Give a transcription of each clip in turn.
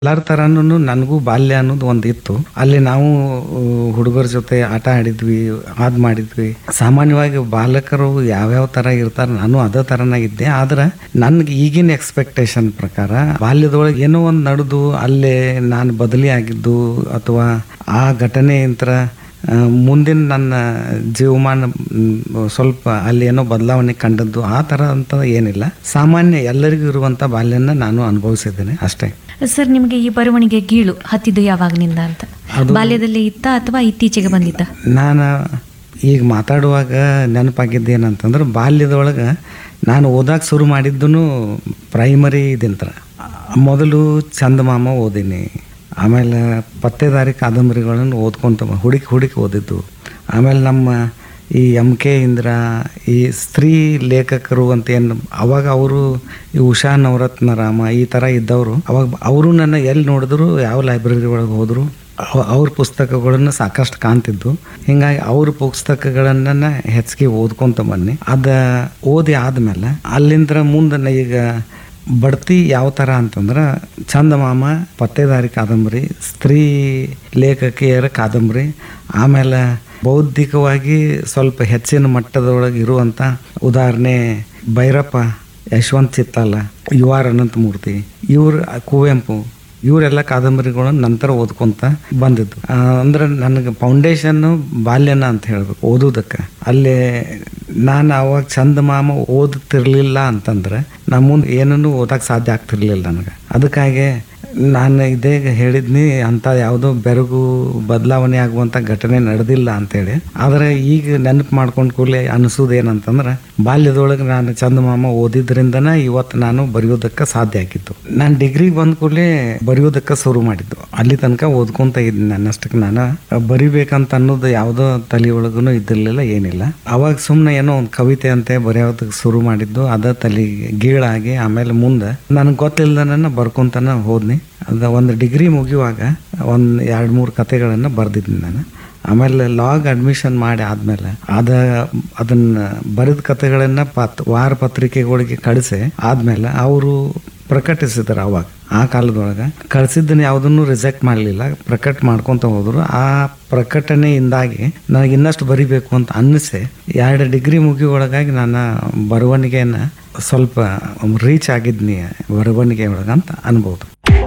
ಎಲ್ಲರ ಥರನೂ ನನಗೂ ಬಾಲ್ಯ ಅನ್ನೋದು ಒಂದು ಇತ್ತು ಅಲ್ಲಿ ನಾವು ಹುಡುಗರ ಜೊತೆ ಆಟ ಆಡಿದ್ವಿ ಅದ್ ಮಾಡಿದ್ವಿ ಸಾಮಾನ್ಯವಾಗಿ ಬಾಲಕರು ಯಾವ್ಯಾವ ಥರ ಇರ್ತಾರೆ ನಾನು ಅದೇ ಥರನಾಗಿದ್ದೆ ಆದ್ರೆ ನನ್ಗೆ ಈಗಿನ ಎಕ್ಸ್ಪೆಕ್ಟೇಷನ್ ಪ್ರಕಾರ ಬಾಲ್ಯದೊಳಗೆ ಏನೋ ಒಂದು ನಡೆದು ಅಲ್ಲೇ ನಾನು ಬದಲಿ ಆಗಿದ್ದು ಅಥವಾ ಆ ಘಟನೆಯಂತ್ರ ಆ, ಮುಂದಿನ ನನ್ನ ಜೀವಮಾನ ಮ್, ಸ್ವಲ್ಪ ಅಲ್ಲಿ ಏನೋ ಬದಲಾವಣೆ ಕಂಡದ್ದು ಆ ಥರ ಅಂತ ಏನಿಲ್ಲ ಸಾಮಾನ್ಯ ಎಲ್ಲರಿಗೂ ಇರುವಂಥ ಬಾಲ್ಯನ ನಾನು ಅನುಭವಿಸಿದ್ದೇನೆ ಅಷ್ಟೇ ಸರ್ ನಿಮಗೆ ಈ ಬರವಣಿಗೆ ಗೀಳು ಹತ್ತಿದ್ದು ಯಾವಾಗನಿಂದ ಅಂತ ಅದು- ಬಾಲ್ಯದಲ್ಲಿ ಇತ್ತ ಅಥವಾ ಇತ್ತೀಚೆಗೆ ಬಂದಿದ್ದ ನಾನು ಈಗ ಮಾತಾಡುವಾಗ ನೆನಪಾಗಿದ್ದೇನಂತಂದ್ರೆ ಬಾಲ್ಯದೊಳಗೆ ನಾನು ಓದಕ್ಕೆ ಶುರು ಮಾಡಿದ್ದು ಪ್ರೈಮರಿ ಇದಿಂತ್ರ ಮೊದಲು ಚಂದಮಾಮ ಓದೀನಿ ಆಮೇಲೆ ಪತ್ತೆದಾರಿ ಕಾದಂಬರಿಗಳನ್ನು ಓದ್ಕೊಂತ ಬ- ಹುಡುಕಿ ಹುಡುಕಿ ಓದಿದ್ದು ಆಮೇಲೆ ನಮ್ಮ ಈ ಎಮ್ ಕೆ ಇಂದ್ರ ಈ ಸ್ತ್ರೀ ಲೇಖಕರು ಅಂತ ಏನು ಅವಾಗ ಅವರು ಈ ಉಷಾ ನವರತ್ನ ರಾಮ ಈ ಥರ ಇದ್ದವರು ಅವಾಗ ಅವರು ನನ್ನ ಎಲ್ಲಿ ನೋಡಿದ್ರು ಯಾವ ಲೈಬ್ರರಿ ಒಳಗೆ ಹೋದ್ರು ಅವ- ಅವ್ರ ಪುಸ್ತಕಗಳನ್ನು ಸಾಕಷ್ಟು ಕಾಣ್ತಿದ್ದು ಹಿಂಗಾಗಿ ಅವ್ರ ಪುಸ್ತಕಗಳನ್ನ ಹೆಚ್ಚಿಗೆ ಓದ್ಕೊಂತ ಬನ್ನಿ ಅದ ಓದಿ ಆದ್ಮೇಲೆ ಅಲ್ಲಿಂದ ಮುಂದೆ ನ ಈಗ ಬಡ್ತಿ ಯಾವ ಥರ ಅಂತಂದ್ರೆ ಚಂದಮಾಮ ಪತ್ತೇದಾರಿ ಕಾದಂಬರಿ ಸ್ತ್ರೀ ಲೇಖಕಿಯರ ಕಾದಂಬರಿ ಆಮೇಲೆ ಬೌದ್ಧಿಕವಾಗಿ ಸ್ವಲ್ಪ ಹೆಚ್ಚಿನ ಮಟ್ಟದೊಳಗೆ ಇರುವಂಥ ಉದಾಹರಣೆ ಭೈರಪ್ಪ ಯಶವಂತ್ ಚಿತ್ತಾಲ ಯು ಆರ್ ಅನಂತಮೂರ್ತಿ ಇವ್ರ ಕುವೆಂಪು ಇವರೆಲ್ಲ ಕಾದಂಬರಿಗಳನ್ನು ನಂತರ ಓದ್ಕೊಂತ ಬಂದಿದ್ದು ಆ, ಅಂದ್ರೆ ನನಗೆ ಫೌಂಡೇಶನ್ ಬಾಲ್ಯನ ಅಂತ ಹೇಳ್ಬೇಕು ಓದೋದಕ್ಕೆ ಅಲ್ಲಿ ನಾನು ಅವಾಗ ಚಂದ ಮಾಮ ಓದುತ್ತಿರ್ಲಿಲ್ಲ ಅಂತಂದ್ರೆ ನಾ ಮುಂದೆ ಏನನ್ನು ಓದಕ್ಕೆ ಸಾಧ್ಯ ಆಗ್ತಿರ್ಲಿಲ್ಲ ನನಗೆ ಅದಕ್ಕಾಗಿ ನಾನು ಇದೇ ಹೇಳಿದ್ನಿ ಅಂತ ಯಾವುದೋ ಬೆರಗು ಬದಲಾವಣೆ ಆಗುವಂಥ ಘಟನೆ ನಡೆದಿಲ್ಲ ಅಂತೇಳಿ ಆದರೆ ಈಗ ನೆನಪು ಮಾಡ್ಕೊಂಡು ಕೂಡಲೇ ಅನಿಸೋದು ಏನಂತಂದ್ರೆ ಬಾಲ್ಯದೊಳಗೆ ನಾನು ಚಂದಮಾಮ ಓದಿದ್ರಿಂದನ ಇವತ್ತು ನಾನು ಬರೆಯೋದಕ್ಕೆ ಸಾಧ್ಯ ಆಗಿತ್ತು ನಾನು ಡಿಗ್ರಿಗೆ ಬಂದ ಕೂಡಲೇ ಬರೆಯೋದಕ್ಕೆ ಶುರು ಮಾಡಿದ್ದು ಅಲ್ಲಿ ತನಕ ಓದ್ಕೊಂತ ಇದ್ದೀನಿ ನನ್ನಷ್ಟಕ್ಕೆ ನಾನು ಬರಿಬೇಕಂತ ಅನ್ನೋದು ಯಾವುದೋ ತಲೆ ಒಳಗೂ ಇದ್ದಿರಲಿಲ್ಲ ಏನಿಲ್ಲ ಅವಾಗ ಸುಮ್ಮನೆ ಏನೋ ಒಂದು ಕವಿತೆ ಅಂತೆ ಬರೆಯೋದಕ್ಕೆ ಶುರು ಮಾಡಿದ್ದು ಅದ ತಲೆ ಗೀಳಾಗಿ ಆಮೇಲೆ ಮುಂದೆ ನನಗೆ ಗೊತ್ತಿಲ್ಲದನ್ನ ಬರ್ಕೊಂತನ ಹೋದ್ನಿ ಅದ ಒಂದು ಡಿಗ್ರಿ ಮುಗಿಯುವಾಗ ಒಂದು ಎರಡು ಮೂರು ಕತೆಗಳನ್ನು ಬರೆದಿದ್ದೀನಿ ನಾನು ಆಮೇಲೆ ಲಾಗ್ ಅಡ್ಮಿಷನ್ ಮಾಡಿ ಆದ್ಮೇಲೆ ಅದ ಅದನ್ನ ಬರೆದ ಕತೆಗಳನ್ನ ಪತ್ ವಾರ ಪತ್ರಿಕೆಗಳಿಗೆ ಕಳಿಸಿ ಆದ್ಮೇಲೆ ಅವರು ಪ್ರಕಟಿಸಿದ್ರು ಅವಾಗ ಆ ಕಾಲದೊಳಗೆ ಕಳ್ಸಿದ್ದನ್ನ ಯಾವುದನ್ನು ರಿಜೆಕ್ಟ್ ಮಾಡಲಿಲ್ಲ ಪ್ರಕಟ ಮಾಡ್ಕೊಂತ ಹೋದ್ರು ಆ ಪ್ರಕಟಣೆಯಿಂದಾಗಿ ನನಗೆ ಇನ್ನಷ್ಟು ಬರಿಬೇಕು ಅಂತ ಅನ್ನಿಸಿ ಎರಡು ಡಿಗ್ರಿ ಮುಗಿಯೊಳಗಾಗಿ ನಾನು ಬರವಣಿಗೆಯನ್ನು ಸ್ವಲ್ಪ ರೀಚ್ ಆಗಿದ್ನಿ ಬರವಣಿಗೆ ಒಳಗೆ ಅಂತ ಅನ್ಬೋದು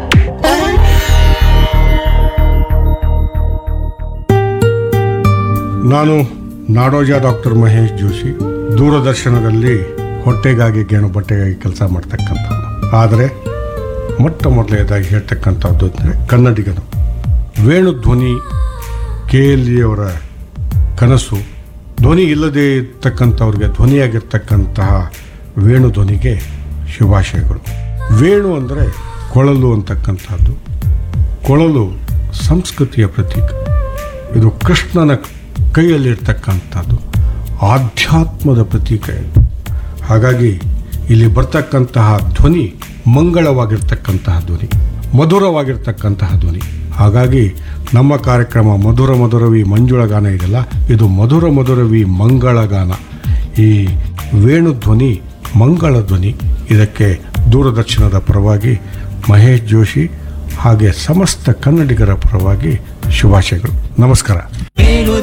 ನಾನು ನಾಡೋಜ ಡಾಕ್ಟರ್ ಮಹೇಶ್ ಜೋಶಿ ದೂರದರ್ಶನದಲ್ಲಿ ಹೊಟ್ಟೆಗಾಗಿ ಗೇಣು ಬಟ್ಟೆಗಾಗಿ ಕೆಲಸ ಮಾಡ್ತಕ್ಕಂಥ ಆದರೆ ಮೊಟ್ಟ ಮೊದಲನೇದಾಗಿ ಹೇಳ್ತಕ್ಕಂಥದ್ದು ಅಂದರೆ ಕನ್ನಡಿಗನು ವೇಣು ಧ್ವನಿ ಕೆ ಎಲ್ ಅವರ ಕನಸು ಧ್ವನಿ ಇಲ್ಲದೆ ಇರ್ತಕ್ಕಂಥವ್ರಿಗೆ ಧ್ವನಿಯಾಗಿರ್ತಕ್ಕಂತಹ ವೇಣು ಧ್ವನಿಗೆ ಶುಭಾಶಯಗಳು ವೇಣು ಅಂದರೆ ಕೊಳಲು ಅಂತಕ್ಕಂಥದ್ದು ಕೊಳಲು ಸಂಸ್ಕೃತಿಯ ಪ್ರತೀಕ ಇದು ಕೃಷ್ಣನ ಕೈಯಲ್ಲಿರ್ತಕ್ಕಂಥದ್ದು ಆಧ್ಯಾತ್ಮದ ಪ್ರತೀಕ ಇದು ಹಾಗಾಗಿ ಇಲ್ಲಿ ಬರ್ತಕ್ಕಂತಹ ಧ್ವನಿ ಮಂಗಳವಾಗಿರ್ತಕ್ಕಂತಹ ಧ್ವನಿ ಮಧುರವಾಗಿರ್ತಕ್ಕಂತಹ ಧ್ವನಿ ಹಾಗಾಗಿ ನಮ್ಮ ಕಾರ್ಯಕ್ರಮ ಮಧುರ ಮಧುರವಿ ಮಂಜುಳ ಗಾನ ಇದೆಯಲ್ಲ ಇದು ಮಧುರ ಮಧುರವಿ ಮಂಗಳ ಗಾನ ಈ ವೇಣು ಧ್ವನಿ ಮಂಗಳ ಧ್ವನಿ ಇದಕ್ಕೆ ದೂರದರ್ಶನದ ಪರವಾಗಿ ಮಹೇಶ್ ಜೋಶಿ ಹಾಗೆ ಸಮಸ್ತ ಕನ್ನಡಿಗರ ಪರವಾಗಿ ಶುಭಾಶಯಗಳು ನಮಸ್ಕಾರ ವೇಣು